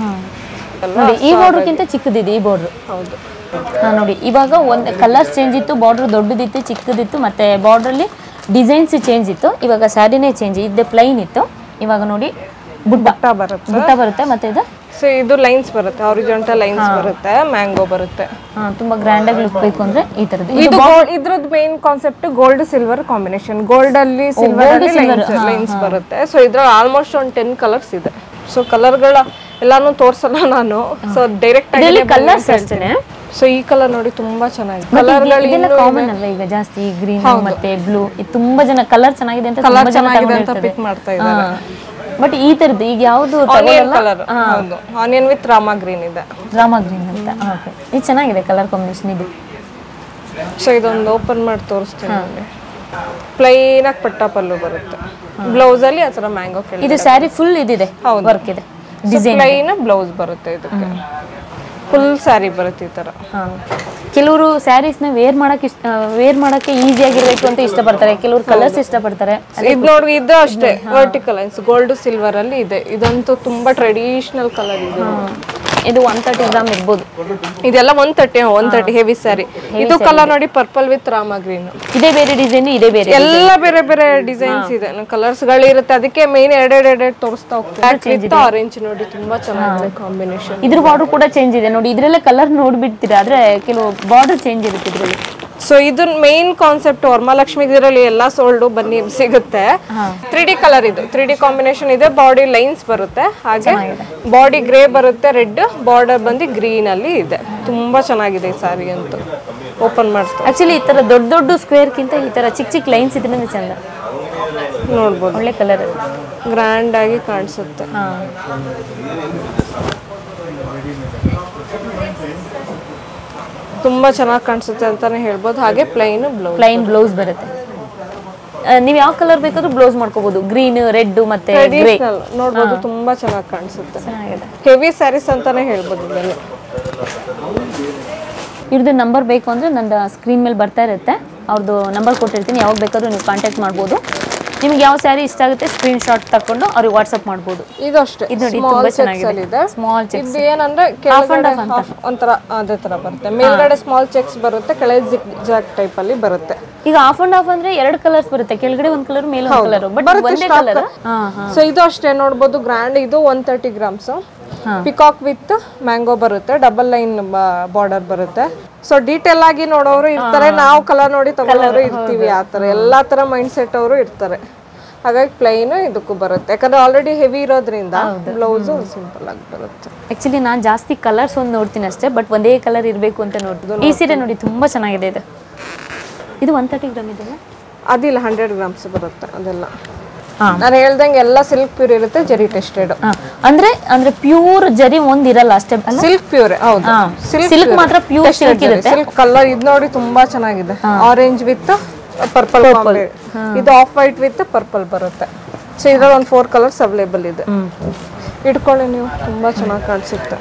S1: ನೋಡಿ ಈ ಬಾರ್ಡ್ರ್ಗಿಂತ ಚಿಕ್ಕದಿದೆ ಈ ಬಾರ್ಡ್ರ್
S2: ಹೌದು
S1: ಹಾ ನೋಡಿ ಇವಾಗ ಒಂದು ಕಲರ್ಸ್ ಚೇಂಜ್ ಇತ್ತು ಬಾರ್ಡರ್ ದೊಡ್ಡದಿತ್ತು ಚಿಕ್ಕದಿತ್ತು ಮತ್ತೆ ಬಾರ್ಡ್ರಲ್ಲಿ ಡಿಸೈನ್ಸ್ ಚೇಂಜ್ ಇತ್ತು ಇವಾಗ ಸ್ಯಾರಿನೇ ಚೇಂಜ್ ಇದ್ದೆ ಪ್ಲೈನ್ ಇತ್ತು ಇವಾಗ ನೋಡಿ ಬುಟ್ಟ
S2: ಬುಟ್ಟ ಬರುತ್ತೆ
S1: ಬುಟ್ಟ ಬರುತ್ತೆ ಮತ್ತೆ ಇದು
S2: ಸೊ ಇದು ಲೈನ್ಸ್ ಬರುತ್ತೆ ಆರಿಜೆಂಟಲ್ ಲೈನ್ಸ್ ಬರುತ್ತೆ ಮ್ಯಾಂಗೋ ಬರುತ್ತೆ
S1: ಹಾ, ತುಂಬಾ ಗ್ರ್ಯಾಂಡ್ ಆಗಿ ಲುಕ್ ಬೇಕು ಅಂದ್ರೆ ಈ ತರದ್ದು
S2: ಇದು gold- ಇದ್ರದ್ದು main concept gold silver combination gold ಅಲ್ಲಿ ಸಿಲ್ವರ್ ಲೈನ್ಸ್ ಬರುತ್ತೆ ಸೊ ಇದ್ರಲ್ಲಿ ಆಲ್ಮೋಸ್ಟ್ ಒಂದು ಟೆನ್ ಕಲರ್ಸ್ ಇದೆ ಸೊ ಕಲರ್ಗಳ ಎಲ್ಲಾನು ತೋರ್ಸಲ್ಲ ನಾನು ಸೊ ಡೈರೆಕ್ಟ್
S1: ಇದರಲ್ಲಿ
S2: ಆಗಿ
S1: ಕಲರ್ಸ್ ಅಷ್ಟೇನೆ
S2: ಸೊ ಈ ಕಲರ್ ನೋಡಿ ತುಂಬಾ ಚೆನ್ನಾಗಿದೆ
S1: ಮತ್ತೆ ಇದು-
S2: ಕಲರ್ಗಳು
S1: ಇದೆಲ್ಲ ಕಾಮನ್ ಅಲ್ವಾ ಈಗ ಜಾಸ್ತಿ ಗ್ರೀನ್ ಮತ್ತೆ ಬ್ಲೂ ಇದು ತುಂಬಾ ಜನ ಕಲರ್ ಚೆನ್ನಾಗಿದೆ ಅಂತ
S2: ಕಲರ್
S1: ತುಂಬಾ ಜನ
S2: ಚೆನ್ನಾಗಿದೆ ಅಂತ ಪಿಕ್ ಮಾಡ್ತಾ ಇದ್ದಾರೆ
S1: ಬಟ್ ಈ ತರದ್ದು ಈಗ ಯಾವ್ದು
S2: ಆನಿಯನ್ ಕಲರ್ ಹೌದು ಆನಿಯನ್ ವಿತ್ ರಾಮಾ ಗ್ರೀನ್ ಇದೆ
S1: ಡ್ರಾಮಾ ಗ್ರೀನ್ ಅಂತ ಓಕೆ ಇದು ಚೆನ್ನಾಗಿದೆ ಕಲರ್ ಕಾಂಬಿನೇಷನ್ ಇದು
S2: ಸೊ ಇದೊಂದು ಓಪನ್ ಮಾಡಿ ತೋರಿಸ್ತೀನಿ ನೋಡಿ ಪ್ಲೈನ್ ಆಗಿ ಪಟ್ಟ ಪಲ್ಲು ಬರುತ್ತೆ ಬ್ಲೌಸ್ ಅಲ್ಲಿ ಆ ಥರ ಮ್ಯಾಂಗೋ ಕೆಳಗೆ
S1: ಇದು ಸ್ಯಾರಿ ಫುಲ್ ಇದಿದೆ ವರ್ಕ್ ಇದೆ
S2: ಪ್ಲೈನ್ ಬ್ಲೌಸ್ ಬರುತ್ತೆ ಇದಕ್ಕೆ ಫುಲ್ ಸ್ಯಾರಿ ಬರುತ್ತೆ ಈ ತರ
S1: ಹಾ. ಕೆಲವರು ಸ್ಯಾರೀಸ್ನ ವೇರ್ ಮಾಡಕ್ಕೆ ಇಷ್ಟ ವೇರ್ ಮಾಡಕ್ಕೆ ಈಸಿ ಆಗಿರ್ಬೇಕು ಅಂತ ಇಷ್ಟಪಡ್ತಾರೆ ಕೆಲವರು ಕಲರ್ಸ್ ಇಷ್ಟಪಡ್ತಾರೆ
S2: ಇದು ನೋಡಿ ಇದು ಅಷ್ಟೇ ವರ್ಟಿಕಲ್ ಲೈನ್ಸ್ ಗೋಲ್ಡ್ ಸಿಲ್ವರ್ ಅಲ್ಲಿ ಇದೆ ಇದಂತೂ ತುಂಬಾ ಟ್ರೆಡಿಷನಲ್ ಕಲರ್ ಇದೆ
S1: ಇದು ಒನ್ ತರ್ಟಿ ಗ್ರಾಮ್ ಇರ್ಬೋದು
S2: ಇದೆಲ್ಲ one thirty one thirty heavy sari ಇದು ಕಲರ್ ನೋಡಿ ಪರ್ಪಲ್ ವಿತ್ ರಾಮ ಗ್ರೀನ್
S1: ಇದೇ ಬೇರೆ ಡಿಸೈನ್ ಇದೇ ಬೇರೆ
S2: ಎಲ್ಲ ಬೇರೆ ಬೇರೆ ಡಿಸೈನ್ಸ್ ಇದೆ ಕಲರ್ಸ್ ಗಳು ಇರುತ್ತೆ ಅದಕ್ಕೆ ಮೇನ್ ಎರಡೆರಡು ಎರಡೆರಡು ತೋರಿಸ್ತಾ ಹೋಗ್ತೀನಿ ಆರೆಂಜ್ ನೋಡಿ ತುಂಬಾ ಚೆನ್ನಾಗಿದೆ ಕಾಂಬಿನೇಷನ್
S1: ಇದ್ರ ಬಾರ್ಡರ್ ಕೂಡ ಚೇಂಜ್ ಇದೆ ನೋಡಿ ಇದ್ರಲ್ಲೇ ಕಲರ್ ನೋಡ್ಬಿಡ್ತೀರಾ ಆದ್ರೆ ಕೆಲವು ಬಾರ್ಡರ್ ಚೇಂಜ್ ಇರುತ್ತೆ ಇದ್ರಲ್ಲಿ
S2: ಸೊ ಇದು ಮೇನ್ ಕಾನ್ಸೆಪ್ಟ್ ವರಮಹಾಲಕ್ಷ್ಮಿ ಇದರಲ್ಲಿ ಎಲ್ಲ ಸೋಲ್ಡು ಬನ್ನಿ ಸಿಗುತ್ತೆ ತ್ರೀ ಡಿ ಕಲರ್ ಇದು ತ್ರೀ ಡಿ ಕಾಂಬಿನೇಷನ್ ಇದೆ ಬಾಡಿ ಲೈನ್ಸ್ ಬರುತ್ತೆ ಹಾಗೆ ಬಾಡಿ ಗ್ರೇ ಬರುತ್ತೆ ರೆಡ್ ಬಾರ್ಡರ್ ಬಂದು ಗ್ರೀನ್ ಅಲ್ಲಿ ಇದೆ ತುಂಬಾ ಚೆನ್ನಾಗಿದೆ ಈ ಸಾರಿ ಅಂತೂ ಓಪನ್ ಮಾಡಿಸ್ತಾ
S1: ಆಕ್ಚುಲಿ ಈ ತರ ದೊಡ್ಡ ದೊಡ್ಡ ಸ್ಕ್ವೇರ್ಗಿಂತ ಈ ತರ ಚಿಕ್ಕ ಚಿಕ್ಕ ಲೈನ್ಸ್ ಇದ್ರೆ ಚಂದ
S2: ನೋಡ್ಬೋದು
S1: ಒಳ್ಳೆ ಕಲರ್
S2: ಗ್ರ್ಯಾಂಡ್ ಆಗಿ ಕಾಣಿಸುತ್ತೆ
S1: ಹಾ
S2: ತುಂಬಾ ಚೆನ್ನಾಗಿ ಕಾಣಿಸುತ್ತೆ ಅಂತಾನೆ ಹೇಳ್ಬೋದು ಹಾಗೆ ಪ್ಲೈನ್ ಬ್ಲೌಸ್
S1: ಪ್ಲೈನ್ ಬ್ಲೌಸ್ ಬರುತ್ತೆ ಆ, ನೀವ್ ಯಾವ ಕಲರ್ ಬೇಕಾದ್ರೂ ಬ್ಲೌಸ್ ಮಾಡ್ಕೋಬಹುದು ಗ್ರೀನ್ ರೆಡ್ ಮತ್ತೆ ಗ್ರೇ
S2: ಟ್ರೆಡಿಷನಲ್ ನೋಡ್ಬೋದು ತುಂಬಾ ಚೆನ್ನಾಗಿ ಕಾಣಿಸುತ್ತೆ
S1: ಚೆನ್ನಾಗಿದೆ
S2: ಹೆವಿ ಸ್ಯಾರೀಸ್ ಅಂತಾನೆ ಹೇಳ್ಬೋದು ಇದೆಲ್ಲ
S1: ಇವ್ರದ್ದು ನಂಬರ್ ಬೇಕು ಅಂದರೆ ನಂದು ಸ್ಕ್ರೀನ್ ಮೇಲೆ ಬರ್ತಾ ಇರುತ್ತೆ ಅವ್ರದ್ದು ನಂಬರ್ ಕೊಟ್ಟಿರ್ತೀನಿ ಯಾವಾಗ ಬೇಕಾದ್ರೂ ನೀವು ಕಾಂಟ್ಯಾಕ್ಟ್ ಮಾಡ್ಬೋದು ನಿಮ್ಗೆ ಯಾವ ಸ್ಯಾರಿ ಇಷ್ಟ ಆಗುತ್ತೆ ಸ್ಕ್ರೀನ್ ಶಾಟ್ ತಗೊಂಡು ಅವ್ರಿಗೆ ವಾಟ್ಸಪ್ ಮಾಡ್ಬೋದು
S2: ಇದು ಅಷ್ಟೇ
S1: ಇದು ನೋಡಿ,
S2: ಸ್ಮಾಲ್
S1: ತುಂಬಾ
S2: ಚೆಕ್ಸ್
S1: ಚೆನ್ನಾಗಿದೆ.
S2: ಅಲ್ಲಿ ಇದೆ
S1: Small checks.
S2: ಇದು ಏನಂದ್ರೆ ಕೆಳಗಡೆ half ಒಂಥರ ಅದೇ ತರ ಬರುತ್ತೆ ಮೇಲ್ಗಡೆ ಸ್ಮಾಲ್ ಚೆಕ್ಸ್ ಬರುತ್ತೆ ಕೆಳಗೆ ಜಿಗ್ ಜಾಕ್ ಟೈಪ್ ಅಲ್ಲಿ ಬರುತ್ತೆ
S1: ಈಗ ಆಫ್ ಅಂಡ್ ಆಫ್ ಅಂದ್ರೆ ಎರಡು ಕಲರ್ಸ್ ಬರುತ್ತೆ ಕೆಳಗಡೆ ಒಂದ್ ಕಲರ್ ಮೇಲೆ ಒಂದ್ ಕಲರ್ ಬಟ್
S2: ಬರುತ್ತೆ
S1: ಒಂದೇ
S2: stock.
S1: ಕಲರ್ ಹಾ ಹಾ
S2: ಸೊ ಇದು ಅಷ್ಟೇ ನೋಡ್ಬೋದು ಗ್ರ್ಯಾಂಡ್ ಇದು one thirty grams peacock with mango ಬರುತ್ತೆ ಡಬಲ್ ಲೈನ್ ಬಾರ್ಡರ್ ಬರುತ್ತೆ ಸೊ ಡೀಟೇಲ್ ಆಗಿ ನೋಡೋರು ಇರ್ತಾರೆ ನಾವು ಕಲರ್ ನೋಡಿ ತಗೊಳ್ಳೋರು ಇರ್ತೀವಿ ಆ ಥರ ಎಲ್ಲಾ ತರ ಮೈಂಡ್ ಸೆಟ್ ಅವರು ಇರ್ತಾರೆ ಹಾಗಾಗಿ ಪ್ಲೈನ್ ಇದಕ್ಕೂ ಬರುತ್ತೆ ಯಾಕಂದ್ರೆ ಆಲ್ರೆಡಿ ಹೆವಿ ಇರೋದ್ರಿಂದ ಬ್ಲೌಸು ಸಿಂಪಲ್ ಆಗಿ ಬರುತ್ತೆ
S1: ಆಕ್ಚುಲಿ ನಾನು ಜಾಸ್ತಿ ಕಲರ್ಸ್ ಒಂದು ನೋಡ್ತೀನಿ ಅಷ್ಟೇ ಬಟ್ ಒಂದೇ ಕಲರ್ ಇರಬೇಕು ಅಂತ ನೋಡ್ತೀನಿ ಈ ಸೀರೆ ನೋಡಿ ತುಂಬಾ ಚೆನ್ನಾಗಿದೆ ಇದು ಇದು ಒನ್ ತರ್ಟಿ ಗ್ರಾಮ್ ಇದೆಯಲ್ಲ
S2: ಅದಿಲ್ಲ ಹಂಡ್ರೆಡ್ ಗ್ರಾಮ್ಸ್ ಬರುತ್ತೆ ಅದೆಲ್ಲ
S1: ಹಾ.
S2: ನಾನು ಹೇಳ್ದಂಗೆ ಎಲ್ಲ ಸಿಲ್ಕ್ ಪ್ಯೂರ್ ಇರುತ್ತೆ ಜರಿ ಟೆಸ್ಟೆಡ್
S1: ಹಾ. ಅಂದ್ರೆ ಅಂದ್ರೆ ಪ್ಯೂರ್ ಜರಿ ಒಂದ್ ಇರಲ್ಲ ಅಷ್ಟೇ ಅಲ್ಲ
S2: ಸಿಲ್ಕ್ ಪ್ಯೂರ್ ಹೌದು
S1: ಹಾ. Silk ಮಾತ್ರ pure silk ಇರುತ್ತೆ.
S2: ಸಿಲ್ಕ್ ಕಲರ್ ಇದು ನೋಡಿ ತುಂಬಾ ಚೆನ್ನಾಗಿದೆ ಆರೆಂಜ್ ವಿತ್ ಪರ್ಪಲ್ ಇದು ಆಫ್ ವೈಟ್ ವಿತ್ ಪರ್ಪಲ್ ಬರುತ್ತೆ ಸೊ ಇದ್ರಲ್ಲಿ ಒಂದು ಫೋರ್ ಕಲರ್ಸ್ ಅವೈಲೇಬಲ್ ಇದೆ ಇಟ್ಕೊಳ್ಳಿ ನೀವು ತುಂಬಾ ಚೆನ್ನಾಗಿ ಕಾಣಿಸುತ್ತೆ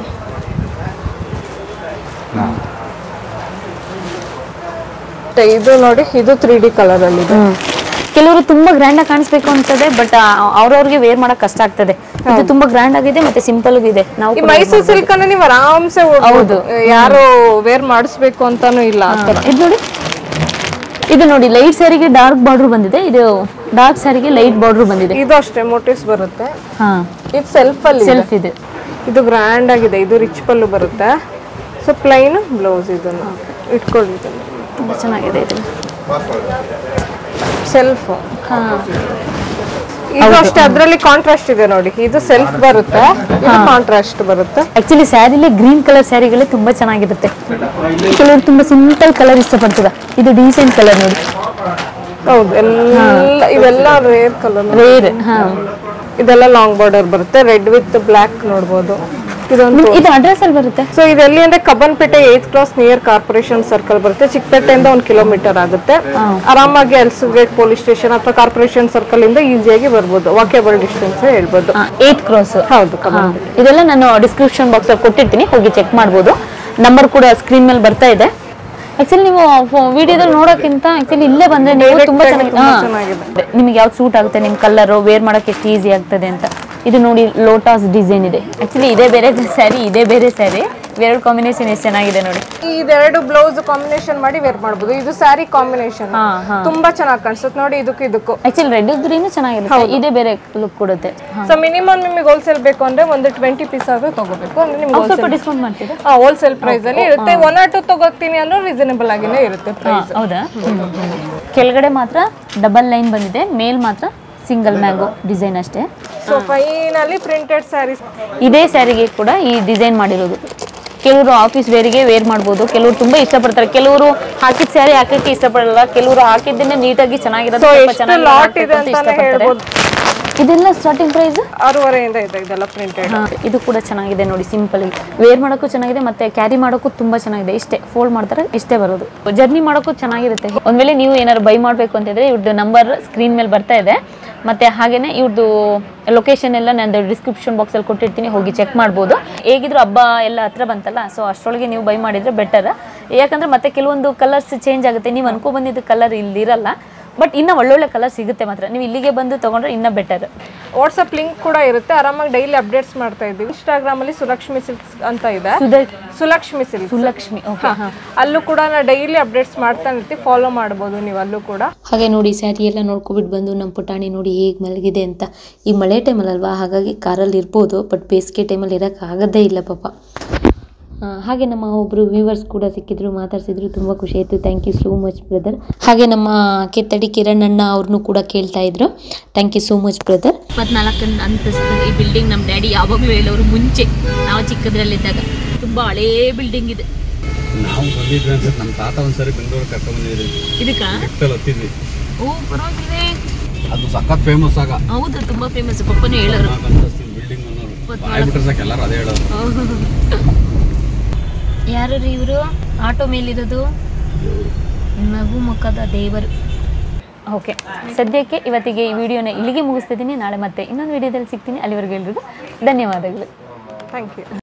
S2: ಮತ್ತೆ ಇದು ನೋಡಿ ಇದು ತ್ರೀ ಡಿ ಕಲರ್ ಅಲ್ಲಿ ಇದೆ
S1: ಕೆಲವರು ತುಂಬಾ ಗ್ರ್ಯಾಂಡ್ ಆಗಿ ಕಾಣಿಸ್ಬೇಕು ಅನ್ಸದೆ ಬಟ್ ಅವ್ರವ್ರಿಗೆ ವೇರ್ ಮಾಡಕ್ ಕಷ್ಟ ಆಗ್ತದೆ ಇದು ತುಂಬಾ ಗ್ರ್ಯಾಂಡ್ ಆಗಿದೆ ಮತ್ತೆ ಸಿಂಪಲ್ ಇದೆ ನಾವು
S2: ಈ ಮೈಸೂರು ಸಿಲ್ಕ್ ಅನ್ನ ನೀವು ಆರಾಮ್ಸೆ
S1: ಹೌದು.
S2: ಯಾರು ವೇರ್ ಮಾಡಿಸ್ಬೇಕು ಅಂತಾನು ಇಲ್ಲ ಆ ಥರ
S1: ಇದು ನೋಡಿ ಇದು ನೋಡಿ ಲೈಟ್ ಸ್ಯಾರಿಗೆ ಡಾರ್ಕ್ ಬಾರ್ಡರ್ ಬಂದಿದೆ ಇದು ಡಾರ್ಕ್ ಸ್ಯಾರಿಗೆ ಲೈಟ್ ಬಾರ್ಡರ್ ಬಂದಿದೆ
S2: ಇದು ಅಷ್ಟೇ ಮೋಟಿವ್ಸ್ ಬರುತ್ತೆ
S1: ಹಾ
S2: ಇದು ಸೆಲ್ಫ್ ಅಲ್ಲಿ ಇದೆ.
S1: ಸೆಲ್ಫ್ ಇದೆ
S2: ಇದು ಗ್ರ್ಯಾಂಡ್ ಆಗಿದೆ ಇದು ರಿಚ್ ಪಲ್ಲು ಬರುತ್ತೆ ಸೊ ಪ್ಲೈನ್ ಬ್ಲೌಸ್ ಇದನ್ನು ಇಟ್ಕೊಳ್ಳಿ ಇದನ್ನು
S1: ತುಂಬಾ ಚೆನ್ನಾಗಿದೆ ಇದು
S2: ಸೆಲ್ಫ್
S1: ಹಾ
S2: ಇದು ಅಷ್ಟೇ ಅದ್ರಲ್ಲಿ ಕಾಂಟ್ರಾಸ್ಟ್ ಇದೆ ನೋಡಿ ಇದು ಸೆಲ್ಫ್ ಬರುತ್ತೆ ಇದು ಕಾಂಟ್ರಾಸ್ಟ್ ಬರುತ್ತೆ
S1: ಆಕ್ಚುಲಿ ಸ್ಯಾರಿಲಿ ಗ್ರೀನ್ ಕಲರ್ ಸ್ಯಾರಿಗಳೇ ತುಂಬಾ ಚೆನ್ನಾಗಿರುತ್ತೆ ಕೆಲವರು ತುಂಬಾ ಸಿಂಪಲ್ ಕಲರ್ ಇಷ್ಟಪಡ್ತದ ಇದು ಡೀಸೆಂಟ್ ಕಲರ್ ನೋಡಿ
S2: ಹೌದು ಎಲ್ಲ ಇವೆಲ್ಲ ರೇರ್ ಕಲರ್
S1: ರೇರ್ ಹಾ
S2: ಇದೆಲ್ಲ ಲಾಂಗ್ ಬಾರ್ಡರ್ ಬರುತ್ತೆ ರೆಡ್ ವಿತ್ ಬ್ಲ್ಯಾಕ್ ನೋಡ್ಬೋದು ಇದೊಂದು
S1: ಇದು ಅಡ್ರೆಸ್ ಅಲ್ಲಿ ಬರುತ್ತೆ
S2: ಸೊ ಇದು ಎಲ್ಲಿ ಅಂದ್ರೆ Cubbonpete eighth cross near corporation circle ಬರುತ್ತೆ ಚಿಕ್ಕಪೇಟೆಯಿಂದ ಒಂದು ಕಿಲೋಮೀಟರ್ ಆಗುತ್ತೆ ಆರಾಮಾಗಿ ಎಲ್ಸುಗೇಟ್ ಪೊಲೀಸ್ ಸ್ಟೇಷನ್ ಅಥವಾ ಕಾರ್ಪೊರೇಷನ್ ಸರ್ಕಲ್ ಇಂದ ಈಸಿಯಾಗಿ ಬರ್ಬೋದು ವಾಕೇಬಲ್ ಡಿಸ್ಟೆನ್ಸ್ ಹೇಳ್ಬೋದು
S1: ಏತ್ ಕ್ರಾಸ್
S2: ಹೌದು
S1: ಹಾ. ಇದೆಲ್ಲ ನಾನು ಡಿಸ್ಕ್ರಿಪ್ಷನ್ ಬಾಕ್ಸ್ ಅಲ್ಲಿ ಕೊಟ್ಟಿರ್ತೀನಿ ಹೋಗಿ ಚೆಕ್ ಮಾಡ್ಬೋದು ನಂಬರ್ ಕೂಡ ಸ್ಕ್ರೀನ್ ಮೇಲೆ ಬರ್ತಾ ಇದೆ ಆಕ್ಚುಲಿ ನೀವು ವಿಡಿಯೋದಲ್ಲಿ ನೋಡೋಕ್ಕಿಂತ ಆಕ್ಚುಲಿ ಇಲ್ಲೇ ಬಂದ್ರೆ ನೀವು
S2: Direct
S1: ತುಂಬಾ
S2: ಆಗಿ
S1: ಚೆನ್ನಾಗಿ
S2: ತುಂಬಾ
S1: ಹಾ.
S2: ಚೆನ್ನಾಗಿದೆ.
S1: ನಿಮಗೆ ಯಾವ್ದು ಸೂಟ್ ಆಗುತ್ತೆ ನಿಮ್ ಕಲರ್ ವೇರ್ ಮಾಡಕ್ಕೆ ಎಷ್ಟು ಈಸಿ ಆಗ್ತದೆ ಅಂತ ಇದು ನೋಡಿ ಲೋಟಾಸ್ ಡಿಸೈನ್ ಇದೆ ಆಕ್ಚುಲಿ ಇದೇ ಬೇರೆ ಸ್ಯಾರಿ ಇದೇ ಬೇರೆ ಸ್ಯಾರಿ ಎರಡು ಕಾಂಬಿನೇಷನ್ ಎಷ್ಟು ಚೆನ್ನಾಗಿದೆ ನೋಡಿ
S2: ಇದೆರಡು ಬ್ಲೌಸ್ ಕಾಂಬಿನೇಷನ್ ಮಾಡಿ ವೇರ್ ಮಾಡ್ಬೋದು ಇದು ಸ್ಯಾರಿ ಕಾಂಬಿನೇಷನ್
S1: ಹಾ ಹಾ
S2: ತುಂಬಾ ಚೆನ್ನಾಗಿ ಕಾಣಿಸುತ್ತೆ ನೋಡಿ ಇದಕ್ಕೂ ಇದಕ್ಕೂ
S1: ಆಕ್ಚುಲಿ ರೆಡ್ ಗ್ರೀನು ಚೆನ್ನಾಗಿರುತ್ತೆ ಇದೇ ಬೇರೆ ಲುಕ್ ಕೊಡುತ್ತೆ
S2: ಸೊ ಮಿನಿಮಮ್ ನಿಮಗೆ ಹೋಲ್ಸೇಲ್ ಬೇಕು ಅಂದ್ರೆ ಒಂದು ಟ್ವೆಂಟಿ ಪೀಸ್ ಆದ್ರೂ ತಗೋಬೇಕು ಅಂದ್ರೆ ನಿಮ್ಗೆ
S1: ಸ್ವಲ್ಪ ಡಿಸ್ಕೌಂಟ್ ಮಾಡ್ತೀರಾ
S2: ಹೋಲ್ಸೇಲ್ ಪ್ರೈಸ್ ಅಲ್ಲಿ ಇರುತ್ತೆ ಒನ್ ಆರ್ ಟು ತಗೋತೀನಿ ಅಂದ್ರೆ ರೀಸನಬಲ್ ಆಗಿನೇ ಇರುತ್ತೆ ಪ್ರೈಸ್
S1: ಹೌದಾ ಕೆಳಗಡೆ ಮಾತ್ರ ಡಬಲ್ ಲೈನ್ ಬಂದಿದೆ ಮೇಲ್ ಮಾತ್ರ ಸಿಂಗಲ್ ಮ್ಯಾಂಗೋ ಡಿಸೈನ್ ಅಷ್ಟೇ
S2: ಸೊ ಫೈನಲಿ ಪ್ರಿಂಟೆಡ್ ಸ್ಯಾರೀಸ್
S1: ಇದೇ ಸ್ಯಾರಿಗೆ ಕೂಡ ಈ ಡಿಸೈನ್ ಮಾಡಿರೋದು ಕೆಲವರು ಆಫೀಸ್ ವೇರಿಗೆ ವೇರ್ ಮಾಡ್ಬೋದು ಕೆಲವರು ತುಂಬಾ ಇಷ್ಟಪಡ್ತಾರೆ ಕೆಲವರು ಹಾಕಿದ ಸ್ಯಾರಿ ಹಾಕಕ್ಕೆ ಇಷ್ಟಪಡಲ್ಲ ಕೆಲವರು ಹಾಕಿದ್ದನ್ನೇ ನೀಟಾಗಿ ಚೆನ್ನಾಗಿರೋದು
S2: ಸೊ
S1: ಸ್ವಲ್ಪ
S2: ಎಷ್ಟು
S1: ಚೆನ್ನಾಗಿ
S2: ಲಾಟ್
S1: ಹಾಕ್ಬೇಕು
S2: ಇದೆ
S1: ಅಂತ
S2: ಅಂತಾನೆ
S1: ಇಷ್ಟಪಡ್ತಾರೆ.
S2: ಹೇಳ್ಬೋದು
S1: ಇದೆಲ್ಲ ಸ್ಟಾರ್ಟಿಂಗ್ ಪ್ರೈಸ್
S2: ಆರೂವರೆಯಿಂದ ಇದೆ ಇದೆಲ್ಲ ಪ್ರಿಂಟೆಡ್
S1: ಇದು ಕೂಡ ಚೆನ್ನಾಗಿದೆ ನೋಡಿ ಸಿಂಪಲ್ ವೇರ್ ಮಾಡೋಕ್ಕೂ ಚೆನ್ನಾಗಿದೆ ಮತ್ತೆ ಕ್ಯಾರಿ ಮಾಡೋಕ್ಕೂ ತುಂಬಾ ಚೆನ್ನಾಗಿದೆ ಇಷ್ಟೇ ಫೋಲ್ಡ್ ಮಾಡ್ತಾರೆ ಇಷ್ಟೇ ಬರೋದು ಜರ್ನಿ ಮಾಡೋಕ್ಕೂ ಚೆನ್ನಾಗಿರುತ್ತೆ ಒಂದ್ ವೇಳೆ ನೀವು ಏನಾದ್ರು ಬೈ ಮಾಡಬೇಕು ಅಂತಿದ್ರೆ ಇವ್ರದ್ದು ನಂಬರ್ ಸ್ಕ್ರೀನ್ ಮೇಲೆ ಬರ್ತಾ ಇದೆ ಮತ್ತೆ ಹಾಗೇನೆ ಇವ್ರದ್ದು ಲೊಕೇಶನ್ ಎಲ್ಲ ನಾನು ಡಿಸ್ಕ್ರಿಪ್ಷನ್ ಬಾಕ್ಸ್ ಅಲ್ಲಿ ಕೊಟ್ಟಿರ್ತೀನಿ ಹೋಗಿ ಚೆಕ್ ಮಾಡ್ಬೋದು ಹೇಗಿದ್ರು ಹಬ್ಬ ಎಲ್ಲ ಹತ್ರ ಬಂತಲ್ಲ ಸೊ ಅಷ್ಟರೊಳಗೆ ನೀವು ಬೈ ಮಾಡಿದ್ರೆ ಬೆಟರ್ ಯಾಕಂದ್ರೆ ಮತ್ತೆ ಕೆಲವೊಂದು ಕಲರ್ಸ್ ಚೇಂಜ್ ಆಗುತ್ತೆ ನೀವು ಅನ್ಕೊ ಬಂದಿದ್ದು ಕಲರ್ ಇಲ್ಲಿರಲ್ಲ ಬಟ್ ಇನ್ನ ಒಳ್ಳೊಳ್ಳೆ ಕಲರ್ ಸಿಗುತ್ತೆ ಮಾತ್ರ ನೀವು ಇಲ್ಲಿಗೆ ಬಂದು ತಗೊಂಡ್ರೆ ಇನ್ನ ಬೆಟರ್
S2: ವಾಟ್ಸಪ್ ಲಿಂಕ್ ಕೂಡ ಇರುತ್ತೆ ಆರಾಮಾಗಿ ಡೈಲಿ ಅಪ್ಡೇಟ್ಸ್ ಮಾಡ್ತಾ ಇದ್ದೀವಿ ಇನ್ಸ್ಟಾಗ್ರಾಮ್ ಅಲ್ಲಿ ಸುಲಕ್ಷ್ಮಿ ಸಿಲ್ಕ್ಸ್ ಅಂತ ಇದೆ
S1: ಸುಧಾ
S2: ಸುಲಕ್ಷ್ಮಿ ಸಿಲ್ಕ್ಸ್
S1: ಸುಲಕ್ಷ್ಮಿ ಓಕೆ
S2: ಅಲ್ಲೂ ಕೂಡ ನಾ ಡೈಲಿ ಅಪ್ಡೇಟ್ಸ್ ಮಾಡ್ತಾ ಇರ್ತೀವಿ ಫಾಲೋ ಮಾಡ್ಬೋದು ನೀವು ಅಲ್ಲೂ ಕೂಡ
S3: ಹಾಗೆ ನೋಡಿ ಸ್ಯಾರಿ ಎಲ್ಲ ನೋಡ್ಕೊಬಿಟ್ಟು ಬಂದು ನಮ್ಮ ಪುಟಾಣಿ ನೋಡಿ ಹೇಗೆ ಮಲಗಿದೆ ಅಂತ ಈ ಮಳೆ ಟೈಮಲ್ಲಲ್ವಾ ಹಾಗಾಗಿ ಕಾರಲ್ಲಿ ಇರ್ಬೋದು ಬಟ್ ಬೇಸಿಗೆ ಟೈಮಲ್ಲಿ ಇರೋಕ್ಕೆ ಆಗೋದೇ ಇಲ್ಲ ಪಾಪ ಆ, ಹಾಗೆ ನಮ್ಮ ಒಬ್ಬರು ವ್ಯೂವರ್ಸ್ ಕೂಡ ಸಿಕ್ಕಿದ್ರು ಮಾತಾಡ್ಸಿದ್ರು ತುಂಬ ಖುಷಿ ಆಯಿತು thank you so much brother ಹಾಗೆ ನಮ್ಮ ಕೆತ್ತಡಿ ಕಿರಣ್ ಅಣ್ಣ ಅವ್ರನ್ನೂ ಕೂಡ ಕೇಳ್ತಾ ಇದ್ರು thank you so much brother
S5: ಇಪ್ಪತ್ನಾಲ್ಕನೇ ಅಂತಸ್ತು ಈ ಬಿಲ್ಡಿಂಗ್ ನಮ್ಮ ಡ್ಯಾಡಿ ಯಾವಾಗಲೂ ಹೇಳೋರು ಮುಂಚೆ ನಾವು ಚಿಕ್ಕದ್ರಲ್ಲಿದ್ದಾಗ ತುಂಬಾ ಹಳೇ ಬಿಲ್ಡಿಂಗ್ ಇದೆ
S4: ನಾವು ಬಂದಿದ್ವಿ ಅನ್ಸುತ್ತೆ ನಮ್ಮ ತಾತ ಒಂದ್ಸರಿ ಬೆಂಗಳೂರು ಕರ್ಕೊಂಡ್ ಬಂದಿದ್ರಿ
S5: ಇದಕ್ಕ
S4: ಲಿಫ್ಟಲ್ಲಿ ಹತ್ತಿದ್ವಿ
S5: ಓ ಪರವಾಗಿಲ್ಲ
S4: ಅದು ಸಖತ್ ಫೇಮಸ್ ಆಗ
S5: ಹೌದು ತುಂಬಾ ಫೇಮಸ್ ಪಪ್ಪನೂ ಹೇಳೋರು
S4: ಬಿಲ್ಡಿಂಗ್ ಅನ್ನೋರು ಬಾಯ್ ಬಿಟ್ರೆ ಸಾಕು ಎಲ್ಲರೂ ಅದೇ ಹೇಳೋರು
S5: ಯಾರು ರೀ ಇವರು ಆಟೋ ಮೇಲಿರೋದು ನಗು ಮುಖದ ದೇವರು
S1: ಓಕೆ ಸದ್ಯಕ್ಕೆ ಇವತ್ತಿಗೆ ಈ ವಿಡಿಯೋನ ಇಲ್ಲಿಗೆ ಮುಗಿಸ್ತಿದ್ದೀನಿ ನಾಳೆ ಮತ್ತೆ ಇನ್ನೊಂದು ವಿಡಿಯೋದಲ್ಲಿ ಸಿಗ್ತೀನಿ ಅಲ್ಲಿವರೆಗೂ ಎಲ್ರಿಗೂ ಧನ್ಯವಾದಗಳು
S2: ಥ್ಯಾಂಕ್ ಯು